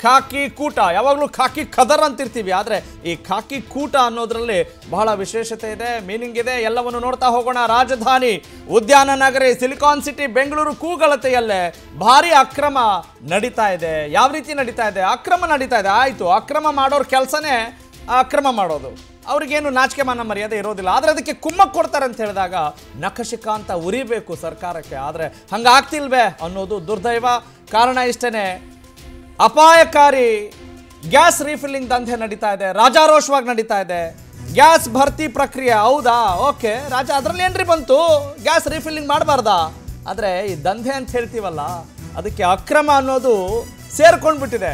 ಖಾಕಿ ಕೂಟ ಯಾವಾಗಲೂ ಖಾಕಿ ಖದರ್ ಅಂತಿರ್ತೀವಿ ಆದರೆ ಈ ಖಾಕಿ ಕೂಟ ಅನ್ನೋದ್ರಲ್ಲಿ ಬಹಳ ವಿಶೇಷತೆ ಇದೆ ಮೀನಿಂಗ್ ಇದೆ ಎಲ್ಲವನ್ನು ನೋಡ್ತಾ ಹೋಗೋಣ ರಾಜಧಾನಿ ಉದ್ಯಾನ ನಗರಿ ಸಿಲಿಕಾನ್ ಸಿಟಿ ಬೆಂಗಳೂರು ಕೂಗಳತೆಯಲ್ಲೇ ಭಾರಿ ಅಕ್ರಮ ನಡೀತಾ ಇದೆ ಯಾವ ರೀತಿ ನಡೀತಾ ಇದೆ ಅಕ್ರಮ ನಡೀತಾ ಇದೆ ಆಯಿತು ಅಕ್ರಮ ಮಾಡೋರ್ ಕೆಲಸನೇ ಅಕ್ರಮ ಮಾಡೋದು ಅವ್ರಿಗೇನು ನಾಚಿಕೆ ಮಾನ ಮರ್ಯಾದೆ ಇರೋದಿಲ್ಲ ಆದರೆ ಅದಕ್ಕೆ ಕುಮ್ಮಕ್ ಕೊಡ್ತಾರೆ ಅಂತ ಹೇಳಿದಾಗ ನಖಶಿಕಾಂತ ಉರಿಬೇಕು ಸರ್ಕಾರಕ್ಕೆ ಆದರೆ ಹಂಗಾಗ್ತಿಲ್ವೇ ಅನ್ನೋದು ದುರ್ದೈವ ಕಾರಣ ಇಷ್ಟೇ ಅಪಾಯಕಾರಿ ಗ್ಯಾಸ್ ರೀಫಿಲ್ಲಿಂಗ್ ದಂಧೆ ನಡೀತಾ ಇದೆ ರಾಜಾರೋಷವಾಗಿ ನಡೀತಾ ಇದೆ ಗ್ಯಾಸ್ ಭರ್ತಿ ಪ್ರಕ್ರಿಯೆ ಹೌದಾ ಓಕೆ ರಾಜ ಅದರಲ್ಲಿ ಏನ್ರಿ ಬಂತು ಗ್ಯಾಸ್ ರೀಫಿಲ್ಲಿಂಗ್ ಮಾಡಬಾರ್ದಾ ಆದರೆ ಈ ದಂಧೆ ಅಂತ ಹೇಳ್ತೀವಲ್ಲ ಅದಕ್ಕೆ ಅಕ್ರಮ ಅನ್ನೋದು ಸೇರ್ಕೊಂಡ್ಬಿಟ್ಟಿದೆ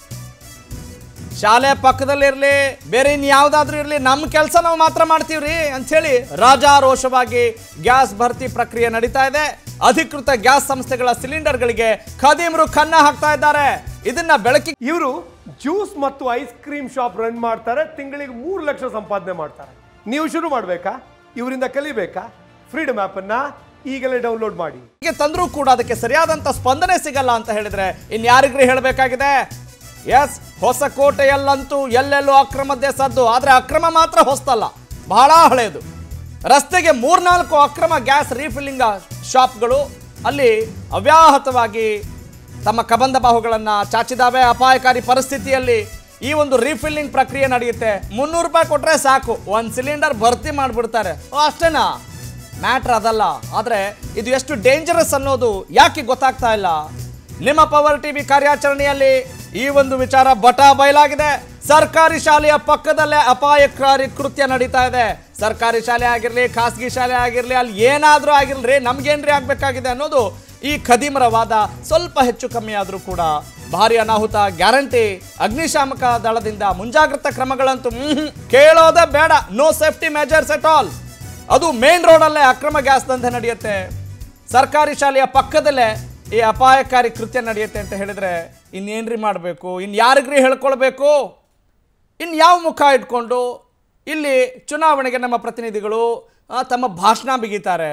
ಶಾಲೆ ಪಕ್ಕದಲ್ಲಿರಲಿ ಬೇರೆ ಇನ್ಯಾವುದಾದ್ರೂ ಇರಲಿ ನಮ್ಮ ಕೆಲಸ ನಾವು ಮಾತ್ರ ಮಾಡ್ತೀವ್ರಿ ಅಂಥೇಳಿ ರಾಜಾರೋಷವಾಗಿ ಗ್ಯಾಸ್ ಭರ್ತಿ ಪ್ರಕ್ರಿಯೆ ನಡೀತಾ ಇದೆ ಅಧಿಕೃತ ಗ್ಯಾಸ್ ಸಂಸ್ಥೆಗಳ ಸಿಲಿಂಡರ್ಗಳಿಗೆ ಖದೀಮರು ಕನ್ನ ಹಾಕ್ತಾ ಇದ್ದಾರೆ ಇದನ್ನ ಬೆಳಕಿ ಇವರು ಜ್ಯೂಸ್ ಮತ್ತು ಐಸ್ ಕ್ರೀಮ್ ಶಾಪ್ ರನ್ ಮಾಡ್ತಾರೆ ತಿಂಗಳಿಗೆ ಮೂರು ಲಕ್ಷ ಸಂಪಾದನೆ ಮಾಡ್ತಾರೆ ನೀವು ಶುರು ಮಾಡಬೇಕಾ ಇವರಿಂದ ಕಲಿಬೇಕಾ ಫ್ರೀಡಮ್ ಅನ್ನ ಈಗಲೇ ಡೌನ್ಲೋಡ್ ಮಾಡಿ ಗೆ ತಂದ್ರೂ ಕೂಡ ಅದಕ್ಕೆ ಸರಿಯಾದಂತ ಸ್ಪಂದನೆ ಸಿಗಲ್ಲ ಅಂತ ಹೇಳಿದ್ರೆ ಇನ್ಯಾರಿಗ್ರಿ ಹೇಳಬೇಕಾಗಿದೆ ಎಸ್ ಹೊಸಕೋಟೆಯಲ್ಲಂತೂ ಎಲ್ಲೆಲ್ಲೂ ಅಕ್ರಮದ್ದೇ ಸದ್ದು ಆದ್ರೆ ಅಕ್ರಮ ಮಾತ್ರ ಹೊಸ್ತಲ್ಲ ಬಹಳ ಹಳೆಯದು ರಸ್ತೆಗೆ ಮೂರ್ನಾಲ್ಕು ಅಕ್ರಮ ಗ್ಯಾಸ್ ರೀಫಿಲ್ಲಿಂಗ್ ಶಾಪ್ಗಳು ಅಲ್ಲಿ ಅವ್ಯಾಹತವಾಗಿ ತಮ್ಮ ಕಬಂಧ ಬಾಹುಗಳನ್ನು ಚಾಚಿದಾವೆ ಅಪಾಯಕಾರಿ ಪರಿಸ್ಥಿತಿಯಲ್ಲಿ ಈ ಒಂದು ರೀಫಿಲ್ಲಿಂಗ್ ಪ್ರಕ್ರಿಯೆ ನಡೆಯುತ್ತೆ ಮುನ್ನೂರು ರೂಪಾಯಿ ಕೊಟ್ಟರೆ ಸಾಕು ಒಂದು ಸಿಲಿಂಡರ್ ಭರ್ತಿ ಮಾಡಿಬಿಡ್ತಾರೆ ಓ ಅಷ್ಟೇನಾ ಮ್ಯಾಟ್ರ್ ಅದಲ್ಲ ಆದರೆ ಇದು ಎಷ್ಟು ಡೇಂಜರಸ್ ಅನ್ನೋದು ಯಾಕೆ ಗೊತ್ತಾಗ್ತಾ ಇಲ್ಲ ನಿಮ್ಮ ಪವರ್ ಟಿವಿ ಕಾರ್ಯಾಚರಣೆಯಲ್ಲಿ ಈ ಒಂದು ವಿಚಾರ ಬಟ ಬಯಲಾಗಿದೆ ಸರ್ಕಾರಿ ಶಾಲೆಯ ಪಕ್ಕದಲ್ಲೇ ಅಪಾಯಕಾರಿ ಕೃತ್ಯ ನಡೀತಾ ಇದೆ ಸರ್ಕಾರಿ ಶಾಲೆ ಆಗಿರಲಿ ಖಾಸಗಿ ಶಾಲೆ ಆಗಿರಲಿ ಅಲ್ಲಿ ಏನಾದರೂ ಆಗಿರಲಿ ನಮ್ಗೇನ್ರಿ ಆಗಬೇಕಾಗಿದೆ ಅನ್ನೋದು ಈ ಖದೀಮರ ವಾದ ಸ್ವಲ್ಪ ಹೆಚ್ಚು ಕಮ್ಮಿ ಆದರೂ ಕೂಡ ಭಾರಿ ಅನಾಹುತ ಗ್ಯಾರಂಟಿ ಅಗ್ನಿಶಾಮಕ ದಳದಿಂದ ಮುಂಜಾಗ್ರತಾ ಕ್ರಮಗಳಂತೂ ಮ್ಹೂ, ಕೇಳೋದೇ ಬೇಡ no safety measures at all ಅದು ಮೇನ್ ರೋಡಲ್ಲೇ ಅಕ್ರಮ ಗ್ಯಾಸ್ ದಂಧೆ ನಡೆಯುತ್ತೆ ಸರ್ಕಾರಿ ಶಾಲೆಯ ಪಕ್ಕದಲ್ಲೇ ಈ ಅಪಾಯಕಾರಿ ಕೃತ್ಯ ನಡೆಯುತ್ತೆ ಅಂತ ಹೇಳಿದ್ರೆ ಇನ್ನೇನ್ರಿ ಮಾಡಬೇಕು ಇನ್ನು ಯಾರಿಗ್ರಿ ಹೇಳ್ಕೊಳ್ಬೇಕು ಇನ್ನು ಯಾವ ಮುಖ ಇಟ್ಕೊಂಡು ಇಲ್ಲಿ ಚುನಾವಣೆಗೆ ನಮ್ಮ ಪ್ರತಿನಿಧಿಗಳು ಆ, ತಮ್ಮ ಭಾಷಣ ಬಿಗಿತಾರೆ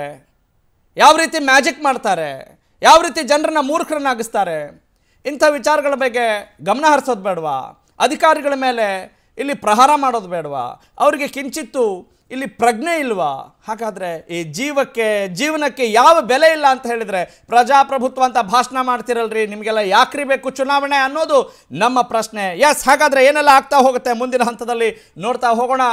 ಯಾವ ರೀತಿ ಮ್ಯಾಜಿಕ್ ಮಾಡ್ತಾರೆ ಯಾವ ರೀತಿ ಜನರನ್ನ ಮೂರ್ಖರನ್ನಾಗಿಸ್ತಾರೆ ಇಂಥ ವಿಚಾರಗಳ ಬಗ್ಗೆ ಗಮನ ಹರಿಸೋದು ಬೇಡವಾ ಅಧಿಕಾರಿಗಳ ಮೇಲೆ ಇಲ್ಲಿ ಪ್ರಹಾರ ಮಾಡೋದು ಬೇಡವಾ ಅವರಿಗೆ ಕಿಂಚಿತ್ತು ಇಲ್ಲಿ ಪ್ರಜ್ಞೆ ಇಲ್ವಾ ಹಾಗಾದ್ರೆ ಈ ಜೀವಕ್ಕೆ ಜೀವನಕ್ಕೆ ಯಾವ ಬೆಲೆ ಇಲ್ಲ ಅಂತ ಹೇಳಿದ್ರೆ ಪ್ರಜಾಪ್ರಭುತ್ವ ಅಂತ ಭಾಷಣ ಮಾಡ್ತಿರಲ್ರಿ ನಿಮಗೆಲ್ಲ ಯಾಕ್ರಿ ಬೇಕು ಚುನಾವಣೆ ಅನ್ನೋದು ನಮ್ಮ ಪ್ರಶ್ನೆ ಎಸ್ ಹಾಗಾದ್ರೆ ಏನೆಲ್ಲ ಆಗ್ತಾ ಹೋಗುತ್ತೆ ಮುಂದಿನ ಹಂತದಲ್ಲಿ ನೋಡ್ತಾ ಹೋಗೋಣ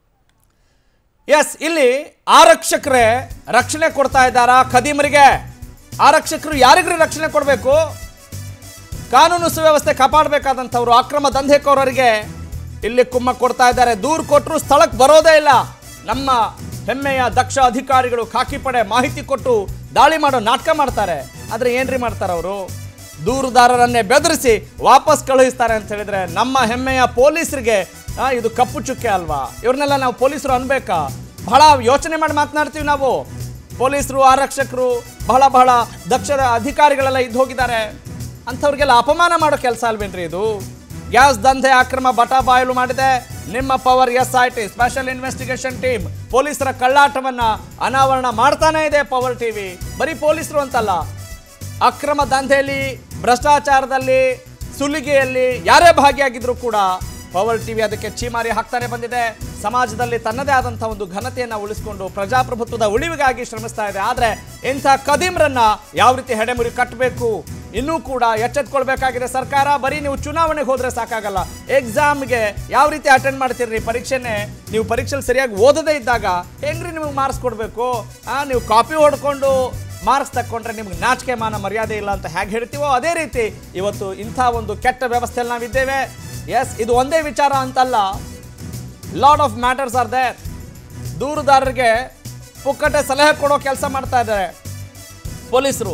ಎಸ್ ಇಲ್ಲಿ ಆರಕ್ಷಕರೇ ರಕ್ಷಣೆ ಕೊಡ್ತಾ ಇದ್ದಾರಾ ಖದೀಮರಿಗೆ ಆರಕ್ಷಕರು ಯಾರಿಗ್ರಿ ರಕ್ಷಣೆ ಕೊಡಬೇಕು ಕಾನೂನು ಸುವ್ಯವಸ್ಥೆ ಕಾಪಾಡಬೇಕಾದಂಥವ್ರು ಅಕ್ರಮ ದಂಧೆಕೋರರಿಗೆ ಇಲ್ಲಿ ಕುಮ್ಮ ಕೊಡ್ತಾ ಇದ್ದಾರೆ ದೂರು ಕೊಟ್ಟರು ಸ್ಥಳಕ್ಕೆ ಬರೋದೇ ಇಲ್ಲ ನಮ್ಮ ಹೆಮ್ಮೆಯ ದಕ್ಷ ಅಧಿಕಾರಿಗಳು ಖಾಕಿ ಪಡೆ ಮಾಹಿತಿ ಕೊಟ್ಟು ದಾಳಿ ಮಾಡೋ ನಾಟಕ ಮಾಡ್ತಾರೆ ಆದರೆ ಏನ್ರಿ ಮಾಡ್ತಾರೆ ಅವರು ದೂರುದಾರರನ್ನೇ ಬೆದರಿಸಿ ವಾಪಸ್ ಕಳುಹಿಸ್ತಾರೆ ಅಂತ ಹೇಳಿದ್ರೆ ನಮ್ಮ ಹೆಮ್ಮೆಯ ಪೊಲೀಸರಿಗೆ ಆ, ಇದು ಕಪ್ಪು ಚುಕ್ಕೆ ಅಲ್ವಾ ಇವ್ರನ್ನೆಲ್ಲ ನಾವು ಪೊಲೀಸರು ಅನ್ಬೇಕಾ ಬಹಳ ಯೋಚನೆ ಮಾಡಿ ಮಾತನಾಡ್ತೀವಿ ನಾವು ಪೊಲೀಸರು ಆರಕ್ಷಕರು ಬಹಳ ಬಹಳ ದಕ್ಷ ಅಧಿಕಾರಿಗಳೆಲ್ಲ ಇದ್ದು ಹೋಗಿದ್ದಾರೆ ಅಂಥವ್ರಿಗೆಲ್ಲ ಅಪಮಾನ ಮಾಡೋ ಕೆಲಸ ಅಲ್ವೇನ್ರಿ ಇದು ಗ್ಯಾಸ್ ದಂಧೆ ಅಕ್ರಮ ಬಟ ಬಾಯಲು ಮಾಡಿದೆ ನಿಮ್ಮ power S I T special investigation team ಪೊಲೀಸರ ಕಳ್ಳಾಟವನ್ನ ಅನಾವರಣ ಮಾಡ್ತಾನೇ ಇದೆ ಪವರ್ ಟಿವಿ ಬರೀ ಪೊಲೀಸರು ಅಂತಲ್ಲ ಅಕ್ರಮ ದಂಧೆಯಲ್ಲಿ ಭ್ರಷ್ಟಾಚಾರದಲ್ಲಿ ಸುಲಿಗೆಯಲ್ಲಿ ಯಾರೇ ಭಾಗಿಯಾಗಿದ್ರು ಕೂಡ ಪವರ್ ಟಿವಿ ಅದಕ್ಕೆ ಚೀಮಾರಿ ಹಾಕ್ತಾನೆ ಬಂದಿದೆ ಸಮಾಜದಲ್ಲಿ ತನ್ನದೇ ಆದಂಥ ಒಂದು ಘನತೆಯನ್ನು ಉಳಿಸಿಕೊಂಡು ಪ್ರಜಾಪ್ರಭುತ್ವದ ಉಳಿವಿಗಾಗಿ ಶ್ರಮಿಸ್ತಾ ಇದೆ ಆದರೆ ಇಂಥ ಕದೀಮ್ರನ್ನ ಯಾವ ರೀತಿ ಹೆಡೆಮುರಿ ಕಟ್ಟಬೇಕು ಇನ್ನೂ ಕೂಡ ಎಚ್ಚೆತ್ಕೊಳ್ಬೇಕಾಗಿದೆ ಸರ್ಕಾರ ಬರೀ ನೀವು ಚುನಾವಣೆಗೆ ಹೋದ್ರೆ ಸಾಕಾಗಲ್ಲ ಎಕ್ಸಾಮ್ಗೆ ಯಾವ ರೀತಿ ಅಟೆಂಡ್ ಮಾಡ್ತೀರಿ ಪರೀಕ್ಷೆನೆ ನೀವು ಪರೀಕ್ಷೆಲಿ ಸರಿಯಾಗಿ ಓದದೇ ಇದ್ದಾಗ ಹೆಂಗ್ರಿ ನಿಮಗೆ ಮಾರ್ಕ್ಸ್ ಕೊಡಬೇಕು ಆ ನೀವು ಕಾಪಿ ಹೊಡ್ಕೊಂಡು ಮಾರ್ಕ್ಸ್ ತಕ್ಕೊಂಡ್ರೆ ನಿಮ್ಗೆ ನಾಚಿಕೆ ಮಾನ ಮರ್ಯಾದೆ ಇಲ್ಲ ಅಂತ ಹೇಗೆ ಹೇಳ್ತೀವೋ ಅದೇ ರೀತಿ ಇವತ್ತು ಇಂಥ ಒಂದು ಕೆಟ್ಟ ವ್ಯವಸ್ಥೆಯಲ್ಲಿ ನಾವಿದ್ದೇವೆ ಎಸ್ ಇದು ಒಂದೇ ವಿಚಾರ ಅಂತಲ್ಲ lot of matters are there ದೂರುದಾರರಿಗೆ ಪುಕ್ಕಟೆ ಸಲಹೆ ಕೊಡೋ ಕೆಲಸ ಮಾಡ್ತಾ ಇದ್ದಾರೆ ಪೊಲೀಸರು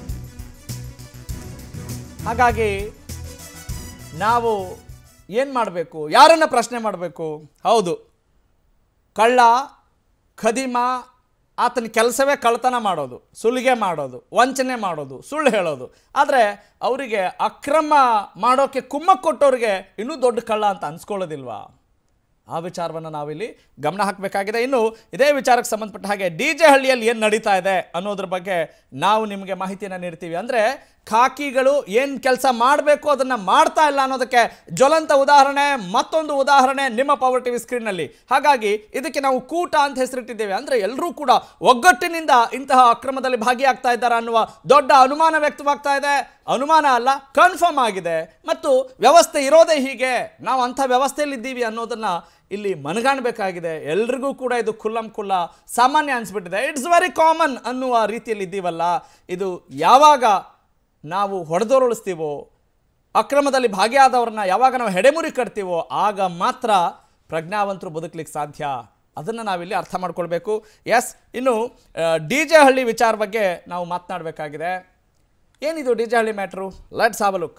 ಹಾಗಾಗಿ ನಾವು ಏನು ಮಾಡಬೇಕು ಯಾರನ್ನ ಪ್ರಶ್ನೆ ಮಾಡಬೇಕು ಹೌದು ಕಳ್ಳ ಖದೀಮ ಆತನ ಕೆಲಸವೇ ಕಳ್ತನ ಮಾಡೋದು ಸುಲಿಗೆ ಮಾಡೋದು ವಂಚನೆ ಮಾಡೋದು ಸುಳ್ಳು ಹೇಳೋದು ಆದರೆ ಅವರಿಗೆ ಅಕ್ರಮ ಮಾಡೋಕ್ಕೆ ಕುಮ್ಮಕ್ ಕೊಟ್ಟವ್ರಿಗೆ ಇನ್ನೂ ದೊಡ್ಡ ಕಳ್ಳ ಅಂತ ಅನ್ಸ್ಕೊಳ್ಳೋದಿಲ್ವಾ ಆ ವಿಚಾರವನ್ನು ನಾವಿಲ್ಲಿ ಗಮನ ಹಾಕಬೇಕಾಗಿದೆ ಇನ್ನು ಇದೇ ವಿಚಾರಕ್ಕೆ ಸಂಬಂಧಪಟ್ಟ ಹಾಗೆ ಡಿ ಜೆ ಹಳ್ಳಿಯಲ್ಲಿ ಏನು ನಡೀತಾ ಇದೆ ಅನ್ನೋದ್ರ ಬಗ್ಗೆ ನಾವು ನಿಮಗೆ ಮಾಹಿತಿಯನ್ನು ನೀಡ್ತೀವಿ ಅಂದರೆ ಖಾಕಿಗಳು ಏನು ಕೆಲಸ ಮಾಡಬೇಕು ಅದನ್ನು ಮಾಡ್ತಾ ಇಲ್ಲ ಅನ್ನೋದಕ್ಕೆ ಜ್ವಲಂತ ಉದಾಹರಣೆ ಮತ್ತೊಂದು ಉದಾಹರಣೆ ನಿಮ್ಮ ಪವರ್ ಟಿವಿ ಸ್ಕ್ರೀನ್ನಲ್ಲಿ ಹಾಗಾಗಿ ಇದಕ್ಕೆ ನಾವು ಕೂಟ ಅಂತ ಹೆಸರಿಟ್ಟಿದ್ದೇವೆ ಅಂದರೆ ಎಲ್ಲರೂ ಕೂಡ ಒಗ್ಗಟ್ಟಿನಿಂದ ಇಂತಹ ಅಕ್ರಮದಲ್ಲಿ ಭಾಗಿಯಾಗ್ತಾ ಇದ್ದಾರೆ ಅನ್ನುವ ದೊಡ್ಡ ಅನುಮಾನ ವ್ಯಕ್ತವಾಗ್ತಾ ಇದೆ ಅನುಮಾನ ಅಲ್ಲ ಕನ್ಫರ್ಮ್ ಆಗಿದೆ ಮತ್ತು ವ್ಯವಸ್ಥೆ ಇರೋದೇ ಹೀಗೆ ನಾವು ಅಂಥ ವ್ಯವಸ್ಥೆಯಲ್ಲಿದ್ದೀವಿ ಅನ್ನೋದನ್ನು ಇಲ್ಲಿ ಮನಗಾಣಬೇಕಾಗಿದೆ ಎಲ್ರಿಗೂ ಕೂಡ ಇದು ಖುಲ್ಲಂ ಖುಲ್ಲ ಸಾಮಾನ್ಯ ಅನಿಸ್ಬಿಟ್ಟಿದೆ ಇಟ್ಸ್ ವೆರಿ ಕಾಮನ್ ಅನ್ನುವ ರೀತಿಯಲ್ಲಿ ಇದ್ದೀವಲ್ಲ ಇದು ಯಾವಾಗ ನಾವು ಹೊಡೆದೋರುಳಿಸ್ತೀವೋ ಅಕ್ರಮದಲ್ಲಿ ಭಾಗಿಯಾದವ್ರನ್ನ ಯಾವಾಗ ನಾವು ಹೆಡೆಮುರಿ ಕಟ್ತೀವೋ ಆಗ ಮಾತ್ರ ಪ್ರಜ್ಞಾವಂತರು ಬದುಕಲಿಕ್ಕೆ ಸಾಧ್ಯ ಅದನ್ನು ನಾವಿಲ್ಲಿ ಅರ್ಥ ಮಾಡ್ಕೊಳ್ಬೇಕು ಎಸ್ ಇನ್ನು ಡಿ ಜೆ ಹಳ್ಳಿ ವಿಚಾರ ಬಗ್ಗೆ ನಾವು ಮಾತನಾಡಬೇಕಾಗಿದೆ ಏನಿದು D J Halli matter let's have look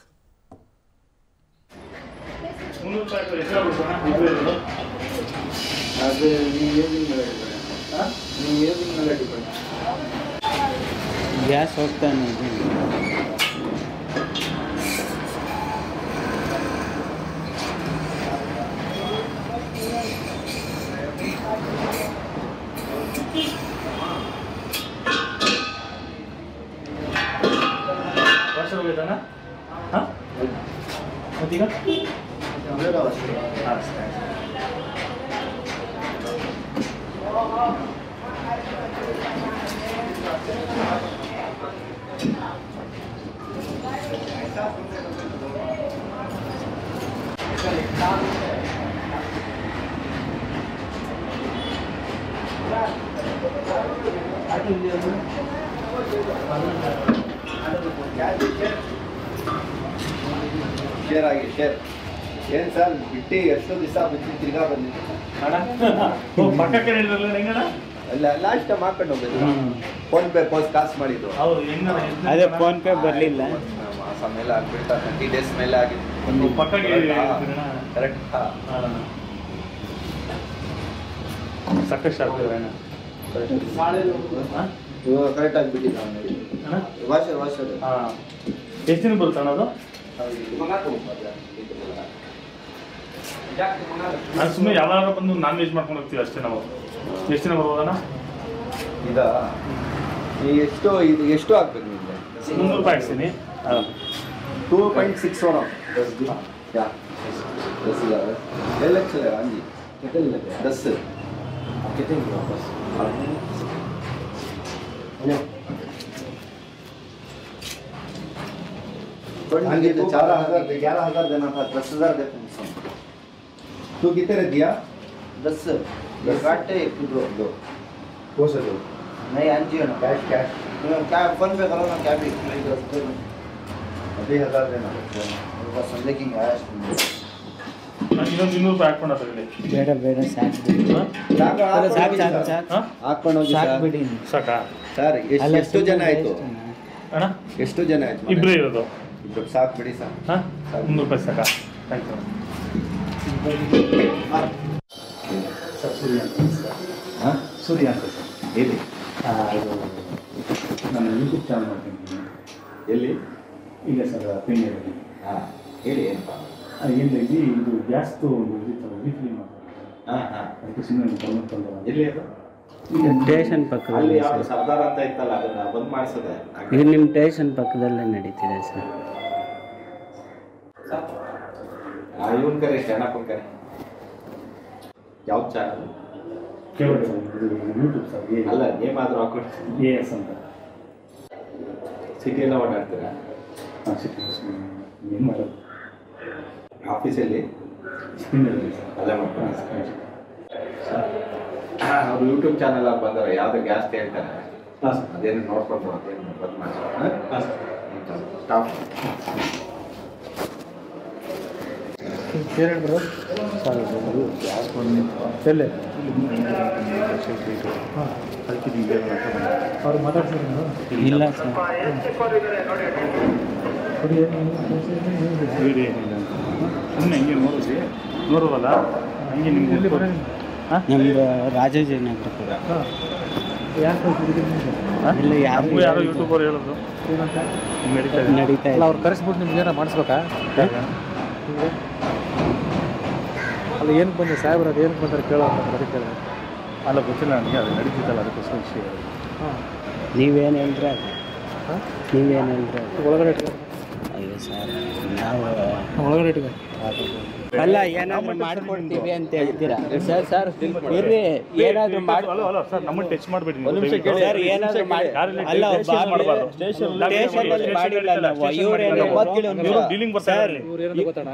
ಮುನ್ನೂರು ರೂಪಾಯಿ ಎಕ್ಸ್ಟ್ರಾ ಕೊಡ್ಸೋಣ ಇಬ್ಬರು ಇರೋದು ಅದು ನೀವು ಯೂಸಿಂಗ್ ಮೇಲೆ ಡಿಪೆಂಡ್ ನೀವು ಯೂಸಿಂಗ್ ಮೇಲೆ ಡಿಪೆಂಡ್ ಗ್ಯಾಸ್ ಹೋಗ್ತಾನೆ ಇದೆ ವರ್ಷ ಹೋಗಿದ್ದಾನ ಹಾಂ ಮತ್ತೀಗ ಹಾಂ ಸರಿ ಶೇರ್ ಆಗಿ ಶೇರ್ ಏನು ಸರ್ ಬಿಟ್ಟು ಎಷ್ಟೋ ದಿವಸ ಬಿಟ್ಟು ತಿರ್ಗಾ ಬಂದಿದ್ದು ಅಣ್ಣ ಓ ಪಕ್ಕಕ್ಕೆ ಹೇಳಿದ್ರಲ್ಲ ಹೆಂಗಣ್ಣ ಅಲ್ಲ ಲಾಸ್ಟ್ ಟೈಮ್ ಹಾಕೊಂಡು ಹೋಗಿದ್ದು ಹ್ಮ್. ಫೋನ್ ಪೇ ಪೋಸ್ಟ್ ಕಾಸು ಮಾಡಿದ್ದು ಹೌದು ಹೆಂಗಣ್ಣ ಎಷ್ಟು ಅದೇ ಜನ? ಫೋನ್ ಪೇ ಬರಲಿಲ್ಲ ಮಾಸ ಮೇಲೆ ಆಗ್ಬಿಡ್ತಾ ಟ್ವೆಂಟಿ ಡೇಸ್ ಮೇಲೆ ಆಗಿದೆ ಒಂದು ಪಕ್ಕಕ್ಕೆ ಹೇಳಿದ್ರಣ್ಣ. ಕರೆಕ್ಟ್ ಹಾಂ. ಸಾಕಷ್ಟು ಆಗ್ತದೆ ಅಣ್ಣ ಹಾಂ? ಇವಾಗ ಕರೆಕ್ಟ್ ಆಗಿಬಿಟ್ಟಿದ್ದ ಅಣ್ಣ ವಾಷರ್ ವಾಷರ್ ಹಾಂ ಎಷ್ಟು ದಿನ ಬರುತ್ತೆ ಅಣ್ಣ ಅದು ನಾನು ಸುಮ್ಮನೆ ಯಾವಾಗ ಬಂದು ನಾನ್ ವೆಜ್ ಮಾಡ್ಕೊಂಡು ಹೋಗ್ತೀವಿ ಅಷ್ಟೇ ನಾವು ಎಷ್ಟು ದಿನ ಬರ್ಬೋದಣ್ಣ ಇದ ಈ ಎಷ್ಟು ಇದು ಎಷ್ಟು ಆಗ್ಬೇಕು ನಿಮಗೆ ಮುನ್ನೂರು ರೂಪಾಯಿ ಹಾಕ್ತೀನಿ ಹಾಂ ಟೂ ಪಾಯಿಂಟ್ ಸಿಕ್ಸ್ ಒನ್ क्या दस हजार डेढ़ लाख चलेगा हाँ जी कितने लगे दस कितने वापस हाँ जी तो चार हजार ग्यारह हजार देना था दस हजार दे तू कितने दिया दस काटे एक दो दो हो सके नहीं अंजी है ना कैश कैश तुम्हें क्या फोन पे करो ना क्या भी अभी हजार देना बस हम लेकिन आया ನಾನು ಇನ್ನೊಂದು ಇನ್ನೂರು ರೂಪಾಯಿ ಹಾಕೊಂಡು ತಗೊಳ್ಳಿ ಬೇಡ ಬೇಡ ಸಾಕು ಬಿಡಿ ಸಾಕು ಸಾಕು ಸಾಕು ಸಾಕು ಹಾಂ ಹಾಕೊಂಡು ಹೋಗಿ ಸಾಕು ಸರ್ ಬಿಡಿ ಸಾಕಾ ಸರ್ ಎಷ್ಟು ಅಲ್ಲ, ಎಷ್ಟು ಜನ ಆಯ್ತು ಸುಮ್ನೆ ಅಣ್ಣ ಎಷ್ಟು ಜನ ಆಯ್ತು ಇಬ್ಬರೇ ಇರೋದು ಇಬ್ರು ಸಾಕು ಬಿಡಿ ಸರ್ ಹಾಂ ಮುನ್ನೂರು ರೂಪಾಯಿ ಸಾಕಾ ಥ್ಯಾಂಕ್ ಯು ಸರ್ ಸೂರ್ಯ ಅಂತ ಸರ್ ಹಾಂ ಸೂರ್ಯ ಅಂತ ಸರ್ ಹೇಳಿ ಇದು ನಾನು ಯೂಟ್ಯೂಬ್ ಚಾನಲ್ ಮಾಡ್ತೀನಿ ಎಲ್ಲಿ ಇಲ್ಲ ಸರ್ ಪೇಂಡಿಯಲ್ಲಿ ಹಾಂ ಹೇಳಿ ಏನಪ್ಪ ಏನು ಇದು ಇದು ಗ್ಯಾಸ್ದು ಒಂದು ಇದಿತ್ತು ರೀಫಿಲ್ ಮಾಡ್ತಾರೆ ಹಾಂ ಹಾಂ ಅದಕ್ಕೆ ಸುಮ್ಮನೆ ಗಮನಕ್ಕೆ ತಂದವ ಎಲ್ಲಿ ಅದು ಸ್ಟೇಷನ್ ಅಲ್ಲಿ ಪಕ್ಕದಲ್ಲಿ ಯಾವ್ದು ಸರ್ ಸರ್ದಾರ್ ಅಂತ ಇತ್ತಲ್ಲ ಅದನ್ನ ಬಂದ್ ಮಾಡಿಸೋದೆ ಇದು ನಿಮ್ಮ ಸ್ಟೇಷನ್ ಪಕ್ಕದಲ್ಲೇ ನಡೀತಿದೆ ಸರ್ ಇವನ್ ಕರೆ ಶರಣಪ್ಪನ್ ಕರೆ ಯಾವ್ದು ಚಾನಲ್ ಕೇವಲ ಇದು ಯೂಟ್ಯೂಬ್ ಸರ್ ಎ ಅಲ್ಲ ನೇಮ್ ಆದ್ರೂ ಹಾಕೊಂಡು ಎ ಎಸ್ ಅಂತ ಸಿಟಿ ಎಲ್ಲ ಓಡಾಡ್ತೀರಾ ಹಾಂ ಸಿಟಿ ಏನು ಮಾಡೋದು ಆಫೀಸಲ್ಲಿ ಸ್ಪಿನ್ನಲ್ಲಿ ಸರ್ ಅಲ್ಲೇ ಮಾಡ್ಕೊಂಡು ಅವ್ರು ಯೂಟ್ಯೂಬ್ ಚಾನಲ್ ಆಗಿ ಬಂದಾರೆ ಯಾವ್ದು ಗ್ಯಾಸ್ ಹೇಳ್ತಾರೆ ಹಾಂ ಸರ್ ಅದೇನು ನೋಡ್ಕೊಂಡು ಅದೇನು ಬಂದ್ ಮಾಡಿ ಹಾಂ ಸರ್ ಸ್ಟಾಪ್ ಎಲ್ಲೇ ಅದಕ್ಕೆ ನಿಮಗೆ ಅವ್ರು ಮಾತಾಡ್ತಿದ್ರು ಇಲ್ಲ ಸರ್ ವಿಡಿಯೋ ಏನಿಲ್ಲ ಸುಮ್ಮನೆ ಹಿಂಗೆ ನೋಡಿದ್ವಿ ನೋಡುವಲ್ಲ ಹಂಗೆ ನಿಮ್ಗೆ ಹಾಂ ನಮ್ದು ರಾಜಾಜಿನಗರ ಕೂಡ ಇಲ್ಲ ಯಾರು ನಮಗೂ ಯಾರೋ ಯೂಟ್ಯೂಬರ್ ಹೇಳೋದು ನಡೀತಾ ಇದೆ ನಡೀತಾ ಇದೆ ಅವ್ರು ಕರೆಸ್ಬಿಟ್ಟು ನಿಮ್ಗೆ ಏನೋ ಮಾಡಿಸ್ಬೇಕಾ ಅಲ್ಲ ಏನಕ್ಕೆ ಬಂದೆ ಸಾಹೇಬ್ರು ಅದು ಏನಕ್ಕೆ ಬಂತಾರೆ ಕೇಳೋ ಅಂತ ಅದಕ್ಕೆ ಕೇಳಿದೆ ಅಲ್ಲ ಗೊತ್ತಿಲ್ಲ ನನಗೆ ಅದು ನಡೀತಿದ್ದಲ್ಲ ಅದಕ್ಕೋಸ್ಕರ ವಿಷಯ ಹಾಂ ನೀವೇನು ಹೇಳಿದ್ರೆ ಅದು ನೀವೇನು ಹೇಳಿದ್ರೆ ಒಳಗಡೆ ಇಟ್ಕೊ ಅಯ್ಯೋ ಸರ್ ನಾವು ಒಳಗಡೆ ಇಟ್ಕೊ ಅಲ್ಲ ಏನಾದ್ರು ಮಾಡ್ಕೊಡ್ತೀವಿ ಅಂತ ಹೇಳ್ತೀರಾ ಸರ್ ಸರ್ ಇರ್ರಿ ಏನಾದ್ರು ಮಾಡಿ ಅಲ್ಲ ಅಲ್ಲ ಸರ್ ನಮ್ಮನ್ನು ಟಚ್ ಮಾಡಬೇಡಿ ಸರ್ ಏನಾದ್ರು ಮಾಡಿ ಯಾರಲ್ಲಿ ಅಲ್ಲ ಟೇಷನ್ ಬಾಗ್ಲು- ಮಾಡಬಾರ್ದು ಸ್ಟೇಷನಲ್ಲಿ ಮಾಡಿಲ್ಲ ನಾವು ಇವ್ರೇನು ಡೀಲಿಂಗ್ ಬರ್ತಾರೆ ಇವ್ರು ಏನಂತ ಗೊತ್ತಾಣ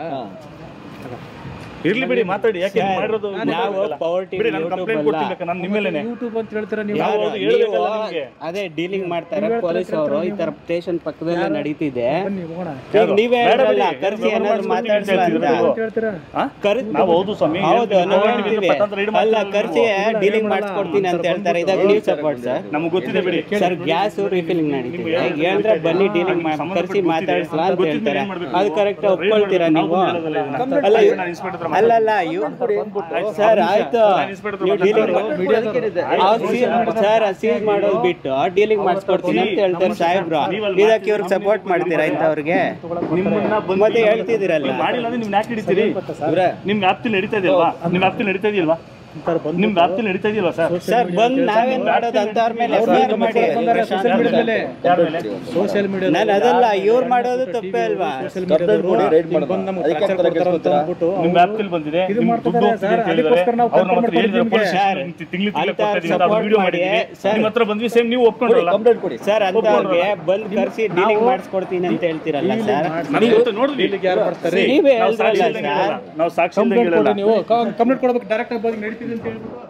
ಇರ್ಲಿ ಬಿಡಿ ಮಾತಾಡಿ ಯಾಕೆ ಹಿಂಗ್ ಮಾಡಿರೋದು ನಾವು ಪವರ್ ಟಿವಿ ಬಿಡಿ ನಾನು ಕಂಪ್ಲೇಂಟ್ ಕೊಡ್ತೀನಿ ಬೇಕಾ ನಾನು ನಿಮ್ಮ ಮೇಲೇನೆ ಯೂಟ್ಯೂಬ್ ಅಂತ ಹೇಳ್ತೀರಾ ನೀವು ಯಾವ- ಯಾರು? ಹೌದು, ಹೇಳ್ಬೇಕಲ್ಲ ನೀವು ನಿಮ್ಗೆ. ಅದೇ ಡೀಲಿಂಗ್ ಮಾಡ್ತಾರೆ ಪೊಲೀಸ್ ಅವರು ಈ ತರ ಸ್ಟೇಷನ್ ಪಕ್ಕದಲ್ಲೇ ನಡೀತಿದೆ ಬನ್ನಿ ಹೋಗೋಣ ಈಗ ನೀವೇ ಬೇಡ ಹೇಳಿದ್ರಲ್ಲ ಬಿಡಿ, ಕರ್ಸಿ ಏನು ಏನಾದ್ರು ಮಾಡ್ಸ್ಕೊಡ್ತೀವಿ ಅಂತ ಮಾತಾಡ್ಸಲ್ಲ ಹೇಳ್ತಿದ್ರು ಅಂತ ನೀವು. ಹೇಳ್ತೀರಾ ಹಾ? ಕರ್- ನಾವು ಹೌದು ಸ್ವಾಮಿ ಹೌದು ಹೇಳ್ತೀವಿ. ನಾವು ಪವರ್ ಟಿವಿಯಿಂದ ಹೇಳ್ತೀವಿ. ಪತ್ತಾಂತರ read ಅಲ್ಲ ಮಾಡ್ತೀವಿ ಕರ್ಸಿ ನಾವು. ಡೀಲಿಂಗ್ ಮಾಡಿಸ್ಕೊಡ್ತೀನಿ ಅಂತ ಹೇಳ್ತಾರೆ ಇದಾಗ ನೀವು ಸಪೋರ್ಟ್ ಸರ್ ನಮ್ಗೆ ಗೊತ್ತಿದೆ ಬಿಡಿ ಸರ್ ಗ್ಯಾಸ್ ರಿಫಿಲಿಂಗ್ ನಡೀತಿದೆ ಈಗ ಹೇಳಿದ್ರೆ ಬನ್ನಿ ಡೀಲಿಂಗ್ ಮಾಡಿ ಕರ್ಸಿ ಮಾತಾಡಿಸ್ಲಾ ಅಂತ ಹೇಳ್ತಾರೆ ಅದು ಕರೆಕ್ಟ್ ಒಪ್ಕೊಳ್ತೀರಾ ನೀವು ಅಲ್ಲ ಇವ್- ಅಲ್ಲ ಅಲ್ಲ ಇವ್ರು ಸರ್ ಆಯ್ತು ನೀವು ಡೀಲಿಂಗ್ ಸರ್ ಸೀಸ್ ಮಾಡೋದು ಬಿಟ್ಟು ಡೀಲಿಂಗ್ ಮಾಡಿಸ್ಕೊಡ್ತೀನಿ ಅಂತ ಹೇಳ್ತಾರೆ ಸಾಹೇಬ್ರು ಇದಕ್ಕೆ ಇವ್ರಿಗೆ ಸಪೋರ್ಟ್ ಮಾಡ್ತೀರಾ ಇಂಥವ್ರಿಗೆ ನಿಮ್ಮನ್ನ ಬಂದು ಮತ್ತೆ ಹೇಳ್ತಿದ್ದೀರಲ್ಲ. ನೀವು ಮಾಡಿಲ್ಲ ಅಂದ್ರೆ ನೀವು ಯಾಕೆ ಹಿಡಿತೀರಿ ನಿಮ್ ವ್ಯಾಪ್ತಿಲಿ ನಡೀತಾ ಇದೆಯಲ್ವಾ ನಿಮ್ ವ್ಯಾಪ್ತಿಲಿ ನಡೀತಾ ಇದೆಯಲ್ವಾ ನಿಮ್ ವ್ಯಾಪ್ತಿಲಿ ನಡೀತಾ ಇದೆಯಲ್ವಾ ಸರ್ ಸರ್ ಬಂದ್ ನಾವೇನ್ ಮಾಡೋದು ಅಂತವ್ರ ಮೇಲೆ FIR ಮಾಡಿ ಸೋಷಿಯಲ್ ಮೀಡಿಯಾ ಮೇಲೆ ಯಾರ ಮೇಲೆ ಸೋಷಿಯಲ್ ಮೀಡಿಯಾ ನಾನು ಅದಲ್ಲ ಇವ್ರು ಮಾಡೋದು ತಪ್ಪೇ ಅಲ್ವಾ ಸೋಷಿಯಲ್ ಮೀಡಿಯಾದವರು ಬಂದು ನಮ್ಗೆ ಟಾರ್ಚರ್ ಕೊಡ್ತಾರೆ ಅಂತ ಅಂದ್ಬಿಟ್ಟು ನಿಮ್ ವ್ಯಾಪ್ತಿಲಿ ಬಂದಿದೆ ಇದು ನಿಮ್ ಮಾಡ್ತಿದ್ದಾರೆ ದುಡ್ಡು ಸರ್, ಹೋಗ್ತಿದೆ ಅಂತ ಹೇಳಿದ್ದಾರೆ. ಅದಕ್ಕೋಸ್ಕರ ನಾವು ಅವ್ರು ನಮ್ಮ ಹತ್ರ ಕಂಪ್ಲೇಂಟ್ ಹೇಳಿದ್ದಾರೆ, ಕೊಡ್ತೀವಿ ಪೊಲೀಸ್ ಸರ್. ಸ್ಟೇಷನ್ ತಿಂಗ್ಳು ತಿಂಗ್ಳು ಅಂತ ಕೊಡ್ತಾ ಇದೀವಿ ಅಂತ support ವಿಡಿಯೋ ಮಾಡಿ, ಮಾಡಿದ್ವಿ ಸರ್. ನಿಮ್ಮ ಹತ್ರ ಬಂದ್ವಿ ಸೇಮ್ ನೀವು ಒಪ್ಕೊಂಡ್ರಲ್ಲ ಸರ್ ಅಂತವ್ರಿಗೆ ಬಂದ್ ಕರ್ಸಿ ಡೀಲಿಂಗ್ ಮಾಡಿಸ್ಕೊಡ್ತೀನಿ ಅಂತ ಹೇಳ್ತೀರಲ್ಲ ಸರ್ ನನಗೆ ಗೊತ್ತು ನೋಡಿದ್ವಿ ಇಲ್ಲಿಗೆ ಯಾರು ಬರ್ತಾರೆ ನೀವೇ ನಾವು ಸಾಕ್ಷಿ ಹೇಳಿದ್ರಲ್ಲ ಇಲ್ದಂಗೆ ಸರ್ ಹೇಳಲ್ಲ. ನಾವು ಸಾಕ್ಷಿ ಇಲ್ದಂಗೆ ಕಂಪ್ಲೇಂಟ್ ಹೇಳಲ್ಲ ಕೊಡಿ ನೀವು ಕಂಪ್ಲೇಂಟ್ ಕೊಡ್ಬೇಕು ಡೈರೆಕ್ಟ್ ಆಗಿ ಬಂದು ನಡೀತಿದೆ ಅಂತ ಹೇಳ್ಬಿಟ್ಟು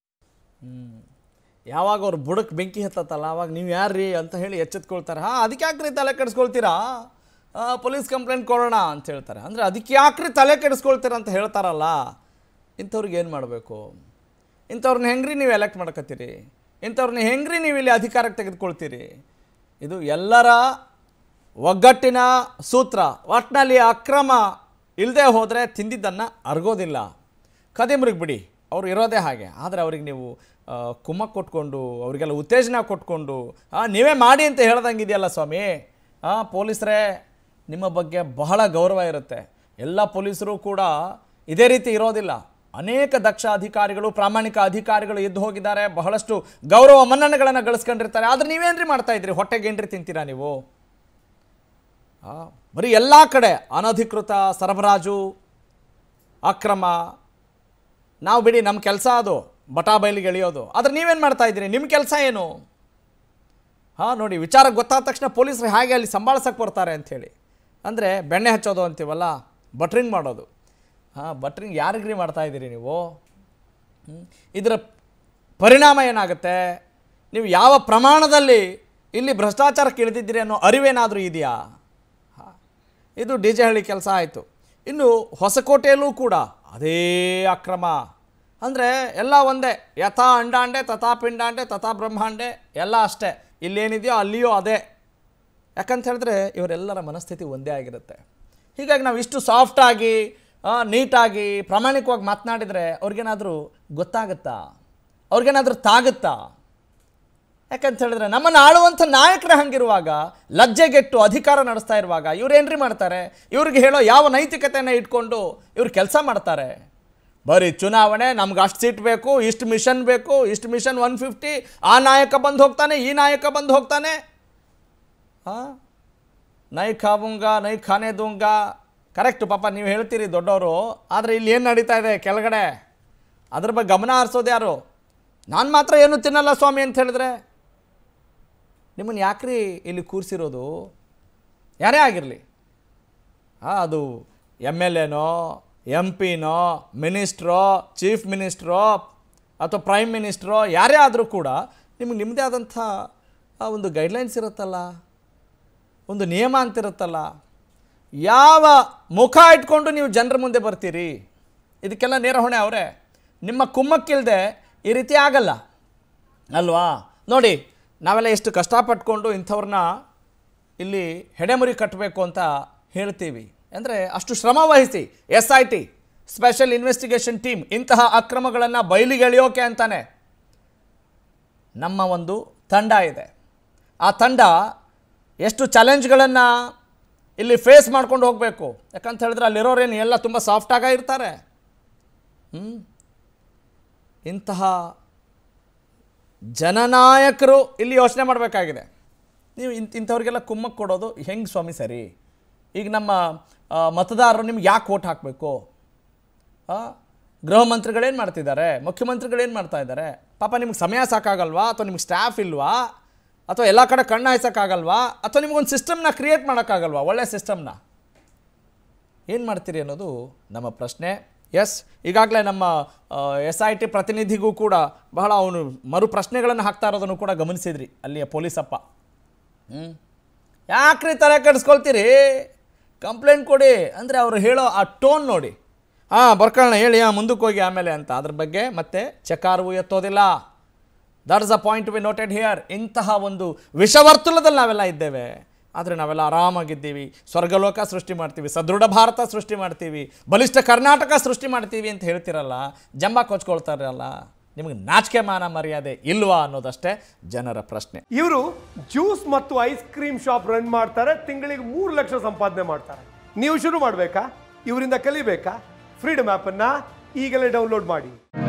ಯಾವಾಗ ಅವ್ರು ಬುಡಕ್ಕೆ ಬೆಂಕಿ ಹತ್ತತ್ತಲ್ಲ ಅವಾಗ ನೀವು ಯಾರ್ರೀ ಅಂತ ಹೇಳಿ ಎಚ್ಚೆತ್ಕೊಳ್ತಾರೆ ಹಾಂ ಅದಕ್ಕೆ ಯಾಕ್ರಿ ತಲೆ ಕೆಡಿಸ್ಕೊಳ್ತೀರಾ ಆ, ಪೊಲೀಸ್ ಕಂಪ್ಲೇಂಟ್ ಕೊಡೋಣ ಅಂತ ಹೇಳ್ತಾರೆ ಅಂದರೆ ಅದಕ್ಕೆ ಯಾಕ್ರಿ ತಲೆ ಕೆಡಿಸ್ಕೊಳ್ತೀರಾ ಅಂತ ಹೇಳ್ತಾರಲ್ಲ ಇಂಥವ್ರಿಗೆ ಏನು ಮಾಡಬೇಕು ಇಂಥವ್ರನ್ನ ಹೆಂಗ್ರಿ ನೀವು ಎಲೆಕ್ಟ್ ಮಾಡ್ಕೊತೀರಿ ಇಂಥವ್ರನ್ನ ಹೆಂಗ್ರಿ ನೀವು ಇಲ್ಲಿ ಅಧಿಕಾರಕ್ಕೆ ತೆಗೆದುಕೊಳ್ತೀರಿ ಇದು ಎಲ್ಲರ ಒಗ್ಗಟ್ಟಿನ ಸೂತ್ರ ಒಟ್ಟಿನಲ್ಲಿ ಅಕ್ರಮ ಇಲ್ಲದೆ ಹೋದರೆ ತಿಂದಿದ್ದನ್ನು ಅರ್ಗೋದಿಲ್ಲ ಕದಿಮ್ರಿಗೆ ಬಿಡಿ ಅವ್ರು ಇರೋದೇ ಹಾಗೆ ಆದರೆ ಅವ್ರಿಗೆ ನೀವು ಆ, ಕುಮ್ಮಕ್ ಕೊಟ್ಕೊಂಡು ಅವರಿಗೆಲ್ಲ ಉತ್ತೇಜನ ಕೊಟ್ಕೊಂಡು ಆ, ನೀವೇ ಮಾಡಿ ಅಂತ ಹೇಳ್ದಂಗೆ ಇದೆಯಲ್ಲ ಸ್ವಾಮಿ ಹಾಂ ಪೊಲೀಸರೇ ನಿಮ್ಮ ಬಗ್ಗೆ ಬಹಳ ಗೌರವ ಇರುತ್ತೆ ಎಲ್ಲ ಪೊಲೀಸರು ಕೂಡ ಇದೇ ರೀತಿ ಇರೋದಿಲ್ಲ ಅನೇಕ ದಕ್ಷ ಅಧಿಕಾರಿಗಳು ಪ್ರಾಮಾಣಿಕ ಅಧಿಕಾರಿಗಳು ಎದ್ದು ಹೋಗಿದ್ದಾರೆ ಬಹಳಷ್ಟು ಗೌರವ ಮನ್ನಣೆಗಳನ್ನು ಗಳಿಸ್ಕೊಂಡಿರ್ತಾರೆ ಆದರೆ ನೀವೇನ್ರಿ ಮಾಡ್ತಾ ಇದ್ರಿ ಹೊಟ್ಟೆಗೆ ಏನ್ರಿ ತಿಂತೀರಾ ನೀವು ಆ, ಬರೀ ಎಲ್ಲ ಕಡೆ ಅನಧಿಕೃತ ಸರಬರಾಜು ಅಕ್ರಮ ನಾವು ಬಿಡಿ ನಮ್ಮ ಕೆಲಸ ಅದು ಬಟಾ ಬಯಲಿಗೆ ಎಳೆಯೋದು ಆದರೆ ನೀವೇನು ಮಾಡ್ತಾ ಇದ್ದೀರಿ ನಿಮ್ಮ ಕೆಲಸ ಏನು ಹಾಂ ನೋಡಿ ವಿಚಾರ ಗೊತ್ತಾದ ತಕ್ಷಣ ಪೊಲೀಸರು ಹೇಗೆ ಅಲ್ಲಿ ಸಂಭಾಳಿಸಕ್ಕೆ ಬರ್ತಾರೆ ಅಂಥೇಳಿ ಅಂದರೆ ಬೆಣ್ಣೆ ಹಚ್ಚೋದು ಅಂತೀವಲ್ಲ ಬಟ್ರಿಂಗ್ ಮಾಡೋದು ಹಾಂ ಬಟ್ರಿಂಗ್ ಯಾರಿಗ್ರಿ ಮಾಡ್ತಾ ಇದ್ದೀರಿ ನೀವು ಹ್ಮ್? ಇದರ ಪರಿಣಾಮ ಏನಾಗುತ್ತೆ ನೀವು ಯಾವ ಪ್ರಮಾಣದಲ್ಲಿ ಇಲ್ಲಿ ಭ್ರಷ್ಟಾಚಾರಕ್ಕೆ ಇಳಿದಿದ್ದೀರಿ ಅನ್ನೋ ಅರಿವೇನಾದರೂ ಇದೆಯಾ ಹಾ. ಇದು ಡಿ ಜೆ ಹಳ್ಳಿ ಕೆಲಸ ಆಯಿತು ಇನ್ನು ಹೊಸಕೋಟೆಯಲ್ಲೂ ಕೂಡ ಅದೇ ಅಕ್ರಮ ಅಂದರೆ ಎಲ್ಲ ಒಂದೇ ಯಥಾ ಅಂಡಾಂಡೆ ತಥಾ ಪಿಂಡಾಂಡೆ ತಥಾ ಬ್ರಹ್ಮಾಂಡೆ ಎಲ್ಲ ಅಷ್ಟೇ ಇಲ್ಲೇನಿದೆಯೋ ಅಲ್ಲಿಯೂ ಅದೇ ಯಾಕಂತ ಹೇಳಿದ್ರೆ ಇವರೆಲ್ಲರ ಮನಸ್ಥಿತಿ ಒಂದೇ ಆಗಿರುತ್ತೆ ಹೀಗಾಗಿ ನಾವು ಇಷ್ಟು ಸಾಫ್ಟಾಗಿ ನೀಟಾಗಿ ಪ್ರಾಮಾಣಿಕವಾಗಿ ಮಾತನಾಡಿದರೆ ಅವ್ರಿಗೇನಾದರೂ ಗೊತ್ತಾಗುತ್ತಾ ಅವ್ರಿಗೇನಾದರೂ ತಾಗುತ್ತಾ ಯಾಕಂತ ಹೇಳಿದ್ರೆ ನಮ್ಮನ್ನು ಆಳುವಂಥ ನಾಯಕರೇ ಹಂಗಿರುವಾಗ ಲಜ್ಜೆಗೆಟ್ಟು ಅಧಿಕಾರ ನಡೆಸ್ತಾ ಇರುವಾಗ ಇವ್ರೇನ್ರಿ ಮಾಡ್ತಾರೆ ಇವ್ರಿಗೆ ಹೇಳೋ ಯಾವ ನೈತಿಕತೆಯನ್ನು ಇಟ್ಕೊಂಡು ಇವ್ರು ಕೆಲಸ ಮಾಡ್ತಾರೆ ಬರೀ ಚುನಾವಣೆ ನಮ್ಗೆ ಅಷ್ಟು ಸೀಟ್ ಬೇಕು ಇಷ್ಟು ಮಿಷನ್ ಬೇಕು ಇಷ್ಟು ಮಿಷನ್ ಒನ್ ಫಿಫ್ಟಿ ಆ ನಾಯಕ ಬಂದು ಹೋಗ್ತಾನೆ ಈ ನಾಯಕ ಬಂದು ಹೋಗ್ತಾನೆ ಹಾಂ ನೈ ಖಾಬುಂಗ ನೈ ಖಾನೆ ದೂಂಗ ಕರೆಕ್ಟ್ ಪಾಪ ನೀವು ಹೇಳ್ತೀರಿ ದೊಡ್ಡವರು ಆದರೆ ಇಲ್ಲಿ ಏನು ನಡೀತಾ ಇದೆ ಕೆಳಗಡೆ ಅದ್ರ ಬಗ್ಗೆ ಗಮನ ಹರಿಸೋದು ಯಾರು ನಾನು ಮಾತ್ರ ಏನು ತಿನ್ನಲ್ಲ ಸ್ವಾಮಿ ಅಂತ ಹೇಳಿದ್ರೆ ನಿಮ್ಮನ್ನು ಯಾಕ್ರಿ ಇಲ್ಲಿ ಕೂರಿಸಿರೋದು ಯಾರೇ ಆಗಿರಲಿ ಹಾಂ ಅದು ಎಮ್ ಎಲ್ ಎನೋ ಎಮ್ ಪಿನೋ ಮಿನಿಸ್ಟ್ರೋ ಚೀಫ್ ಮಿನಿಸ್ಟ್ರೋ ಅಥವಾ ಪ್ರೈಮ್ ಮಿನಿಸ್ಟ್ರೋ ಯಾರೇ ಆದರೂ ಕೂಡ ನಿಮಗೆ ನಿಮ್ಮದೇ ಆದಂಥ ಆ ಒಂದು ಗೈಡ್ಲೈನ್ಸ್ ಇರುತ್ತಲ್ಲ ಒಂದು ನಿಯಮ ಅಂತಿರುತ್ತಲ್ಲ ಯಾವ ಮುಖ ಇಟ್ಕೊಂಡು ನೀವು ಜನರ ಮುಂದೆ ಬರ್ತೀರಿ ಇದಕ್ಕೆಲ್ಲ ನೇರ ಹೊಣೆ ಅವರೇ ನಿಮ್ಮ ಕುಮ್ಮಕ್ಕಿಲ್ಲದೆ ಈ ರೀತಿ ಆಗಲ್ಲ ಅಲ್ವಾ ನೋಡಿ ನಾವೆಲ್ಲ ಎಷ್ಟು ಕಷ್ಟಪಟ್ಕೊಂಡು ಇಂಥವ್ರನ್ನ ಇಲ್ಲಿ ಹೆಡೆಮುರಿ ಕಟ್ಟಬೇಕು ಅಂತ ಹೇಳ್ತೀವಿ ಅಂದರೆ ಅಷ್ಟು ಶ್ರಮ ವಹಿಸಿ S I T special investigation team ಇಂತಹ ಅಕ್ರಮಗಳನ್ನು ಬಯಲಿಗೆ ಎಳೆಯೋಕೆ ಅಂತಾನೆ ನಮ್ಮ ಒಂದು ತಂಡ ಇದೆ ಆ ತಂಡ ಎಷ್ಟು ಚಾಲೆಂಜ್ಗಳನ್ನು ಇಲ್ಲಿ ಫೇಸ್ ಮಾಡ್ಕೊಂಡು ಹೋಗಬೇಕು ಯಾಕಂತ ಹೇಳಿದ್ರೆ ಅಲ್ಲಿರೋರೇನು ಎಲ್ಲ ತುಂಬ ಸಾಫ್ಟಾಗ ಇರ್ತಾರೆ ಹ್ಞೂ ಇಂತಹ ಜನನಾಯಕರು ಇಲ್ಲಿ ಯೋಚನೆ ಮಾಡಬೇಕಾಗಿದೆ ನೀವು ಇಂಥ ಇಂಥವ್ರಿಗೆಲ್ಲ ಕುಮ್ಮಕ್ಕೆ ಕೊಡೋದು ಹೆಂಗೆ ಸ್ವಾಮಿ ಸರಿ ಈಗ ನಮ್ಮ ಆ, ಮತದಾರರು ನಿಮ್ಗೆ ಯಾಕೆ ಓಟ್ ಹಾಕಬೇಕು ಗೃಹ ಮಂತ್ರಿಗಳೇನು ಮಾಡ್ತಿದ್ದಾರೆ ಮುಖ್ಯಮಂತ್ರಿಗಳೇನು ಮಾಡ್ತಾ ಇದ್ದಾರೆ ಪಾಪ ನಿಮ್ಗೆ ಸಮಯ ಸಾಕಾಗಲ್ವಾ ಅಥವಾ ನಿಮ್ಗೆ ಸ್ಟಾಫ್ ಇಲ್ವಾ ಅಥವಾ ಎಲ್ಲ ಕಡೆ ಕಣ್ಣು ಹಾಯ್ಸೋಕ್ಕಾಗಲ್ವಾ ಅಥವಾ ನಿಮ್ಗೊಂದು ಸಿಸ್ಟಮ್ನ ಕ್ರಿಯೇಟ್ ಮಾಡೋಕ್ಕಾಗಲ್ವಾ ಒಳ್ಳೆ ಸಿಸ್ಟಮ್ನ ಏನು ಮಾಡ್ತೀರಿ ಅನ್ನೋದು ನಮ್ಮ ಪ್ರಶ್ನೆ ಎಸ್ ಈಗಾಗಲೇ ನಮ್ಮ ಎಸ್ ಐ ಟಿ ಪ್ರತಿನಿಧಿಗೂ ಕೂಡ ಬಹಳ ಅವನು ಮರು ಪ್ರಶ್ನೆಗಳನ್ನು ಹಾಕ್ತಾ ಇರೋದನ್ನು ಕೂಡ ಗಮನಿಸಿದ್ರಿ ಅಲ್ಲಿಯ ಪೊಲೀಸಪ್ಪ ಹ್ಞೂ ಯಾಕ್ರಿ ತಲೆ ಕೆಡಿಸ್ಕೊಳ್ತೀರಿ ಕಂಪ್ಲೇಂಟ್ ಕೊಡಿ ಅಂದರೆ ಅವರು ಹೇಳೋ ಆ ಟೋನ್ ನೋಡಿ ಹಾಂ ಬರ್ಕೊಳ್ಳೋಣ ಹೇಳಿ ಹಾಂ ಮುಂದಕ್ಕೆ ಹೋಗಿ ಆಮೇಲೆ ಅಂತ ಅದ್ರ ಬಗ್ಗೆ ಮತ್ತೆ ಚಕಾರವು ಎತ್ತೋದಿಲ್ಲ that is a point be noted here ಇಂತಹ ಒಂದು ವಿಷವರ್ತುಲದಲ್ಲಿ ನಾವೆಲ್ಲ ಇದ್ದೇವೆ ಆದರೆ ನಾವೆಲ್ಲ ಆರಾಮಾಗಿದ್ದೀವಿ ಸ್ವರ್ಗಲೋಕ ಸೃಷ್ಟಿ ಮಾಡ್ತೀವಿ ಸದೃಢ ಭಾರತ ಸೃಷ್ಟಿ ಮಾಡ್ತೀವಿ ಬಲಿಷ್ಠ ಕರ್ನಾಟಕ ಸೃಷ್ಟಿ ಮಾಡ್ತೀವಿ ಅಂತ ಹೇಳ್ತಿರಲ್ಲ ಜಂಬ ಕೊಚ್ಕೊಳ್ತಾರಲ್ಲ ನಿಮಗೆ ನಾಚಿಕೆ ಮಾನ ಮರ್ಯಾದೆ ಇಲ್ವಾ ಅನ್ನೋದಷ್ಟೇ ಜನರ ಪ್ರಶ್ನೆ ಇವರು ಜ್ಯೂಸ್ ಮತ್ತು ಐಸ್ ಕ್ರೀಮ್ ಶಾಪ್ ರನ್ ಮಾಡ್ತಾರೆ ತಿಂಗಳಿಗೆ ಮೂರು ಲಕ್ಷ ಸಂಪಾದನೆ ಮಾಡ್ತಾರೆ ನೀವು ಶುರು ಮಾಡಬೇಕಾ ಇವರಿಂದ ಕಲಿಬೇಕಾ ಫ್ರೀಡಮ್ ಆ್ಯಪನ್ನು ಈಗಲೇ ಡೌನ್ಲೋಡ್ ಮಾಡಿ